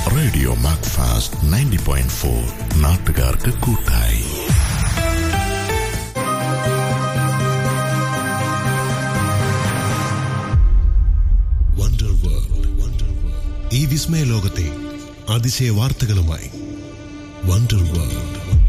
radio Macfast ninety point four നാട്ടുകാർക്ക് കൂട്ടായി wonder world wonder world ഈ വിസ്മയ ലോകത്തെ അതിശയ വാർത്തകളുമായി വണ്ടർ വേൾഡ്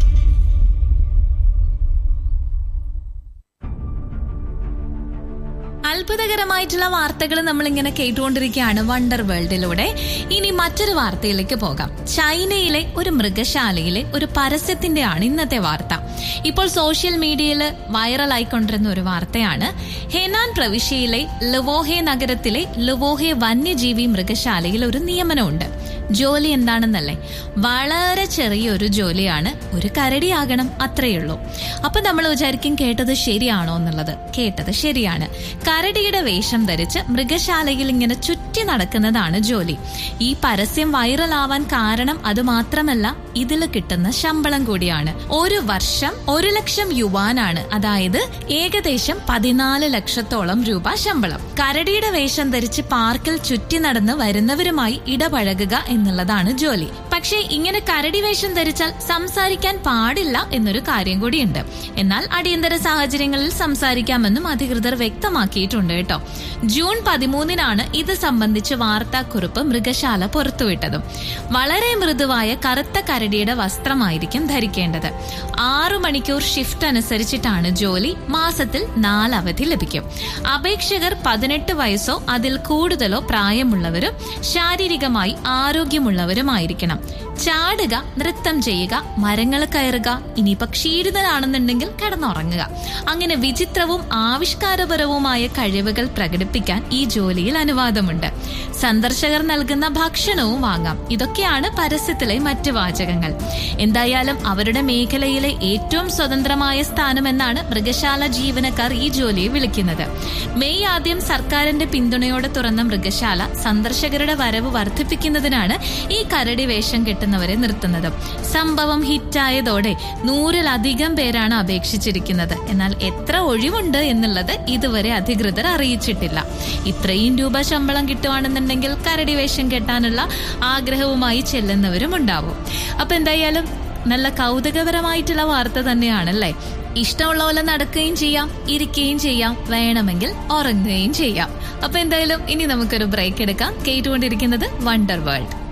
അത്ഭുതകരമായിട്ടുള്ള വാർത്തകൾ നമ്മൾ ഇങ്ങനെ കേട്ടുകൊണ്ടിരിക്കുകയാണ് വണ്ടർ വേൾഡിലൂടെ ഇനി മറ്റൊരു വാർത്തയിലേക്ക് പോകാം ചൈനയിലെ ഒരു മൃഗശാലയിലെ ഒരു പരസ്യത്തിന്റെയാണ് ഇന്നത്തെ വാർത്ത ഇപ്പോൾ സോഷ്യൽ മീഡിയയിൽ വൈറലായിക്കൊണ്ടിരുന്ന ഒരു വാർത്തയാണ് ഹെനാൻ പ്രവിശ്യയിലെ ലുവോഹെ നഗരത്തിലെ ലുവോഹെ വന്യജീവി മൃഗശാലയിൽ ഒരു നിയമനമുണ്ട് ജോലി എന്താണെന്നല്ലേ വളരെ ചെറിയൊരു ജോലിയാണ് ഒരു കരടിയാകണം അത്രയുള്ളൂ അപ്പൊ നമ്മൾ വിചാരിക്കും കേട്ടത് ശരിയാണോ എന്നുള്ളത് കേട്ടത് ശരിയാണ് കരടിയുടെ വേഷം ധരിച്ച് മൃഗശാലയിൽ ഇങ്ങനെ ചുറ്റി നടക്കുന്നതാണ് ജോലി ഈ പരസ്യം വൈറലാവാൻ കാരണം അത് മാത്രമല്ല ഇതിൽ കിട്ടുന്ന ശമ്പളം കൂടിയാണ് ഒരു വർഷം ഒരു ലക്ഷം യുവാനാണ് അതായത് ഏകദേശം പതിനാല് ലക്ഷത്തോളം രൂപ ശമ്പളം കരടിയുടെ വേഷം ധരിച്ച് പാർക്കിൽ ചുറ്റി നടന്ന് വരുന്നവരുമായി ഇടപഴകുക എന്നുള്ളതാണ് ജോലി പക്ഷേ ഇങ്ങനെ കരടി വേഷം ധരിച്ചാൽ സംസാരിക്കാൻ പാടില്ല എന്നൊരു കാര്യം കൂടിയുണ്ട് എന്നാൽ അടിയന്തര സാഹചര്യങ്ങളിൽ സംസാരിക്കാമെന്നും അധികൃതർ വ്യക്തമാക്കിയിട്ടുണ്ട് കേട്ടോ ജൂൺ പതിമൂന്നിനാണ് ഇത് സംബന്ധിച്ച് വാർത്താക്കുറിപ്പ് മൃഗശാല പുറത്തുവിട്ടതും വളരെ മൃദുവായ കറുത്ത കരടിയുടെ വസ്ത്രമായിരിക്കും ധരിക്കേണ്ടത് ആറു മണിക്കൂർ ഷിഫ്റ്റ് അനുസരിച്ചിട്ടാണ് ജോലി മാസത്തിൽ നാല് അവധി ലഭിക്കും അപേക്ഷകർ പതിനെട്ട് വയസ്സോ അതിൽ കൂടുതലോ പ്രായമുള്ളവരും ശാരീരികമായി ആരോഗ്യമുള്ളവരുമായിരിക്കണം ചാടുക നൃത്തം ചെയ്യുക മരങ്ങൾ കയറുക ഇനിയിപ്പോ ക്ഷീണിതനാണെന്നുണ്ടെങ്കിൽ കിടന്നുറങ്ങുക അങ്ങനെ വിചിത്രവും ആവിഷ്കാരപരവുമായ കഴിവുകൾ പ്രകടിപ്പിക്കാൻ ഈ ജോലിയിൽ അനുവാദമുണ്ട് സന്ദർശകർ നൽകുന്ന ഭക്ഷണവും വാങ്ങാം ഇതൊക്കെയാണ് പരസ്യത്തിലെ മറ്റ് വാചകങ്ങൾ എന്തായാലും അവരുടെ മേഖലയിലെ ഏറ്റവും സ്വതന്ത്രമായ സ്ഥാനമെന്നാണ് മൃഗശാല ജീവനക്കാർ ഈ ജോലിയെ വിളിക്കുന്നത് മെയ് ആദ്യം സർക്കാരിന്റെ പിന്തുണയോടെ തുറന്ന മൃഗശാല സന്ദർശകരുടെ വരവ് വർദ്ധിപ്പിക്കുന്നതിനാണ് ഈ കരടി വേഷം കെട്ടുന്നവരെ നിർത്തുന്നത് സംഭവം ഹിറ്റായതോടെ നൂറിലധികം പേരാണ് അപേക്ഷിച്ചിരിക്കുന്നത് എന്നാൽ എത്ര ഒഴിവുണ്ട് എന്നുള്ളത് ഇതുവരെ അധികൃതർ അറിയിച്ചിട്ടില്ല ഇത്രയും രൂപ ശമ്പളം കിട്ടുവാണെന്നുണ്ടെങ്കിൽ കരടി വേഷം കെട്ടാനുള്ള ആഗ്രഹവുമായി ചെല്ലുന്നവരും ഉണ്ടാവും അപ്പൊ എന്തായാലും നല്ല കൗതുകപരമായിട്ടുള്ള വാർത്ത തന്നെയാണല്ലേ ഇഷ്ടമുള്ള പോലെ നടക്കുകയും ചെയ്യാം ഇരിക്കുകയും ചെയ്യാം വേണമെങ്കിൽ ഉറങ്ങുകയും ചെയ്യാം അപ്പൊ എന്തായാലും ഇനി നമുക്കൊരു ബ്രേക്ക് എടുക്കാം കേട്ടുകൊണ്ടിരിക്കുന്നത് വണ്ടർ വേൾഡ്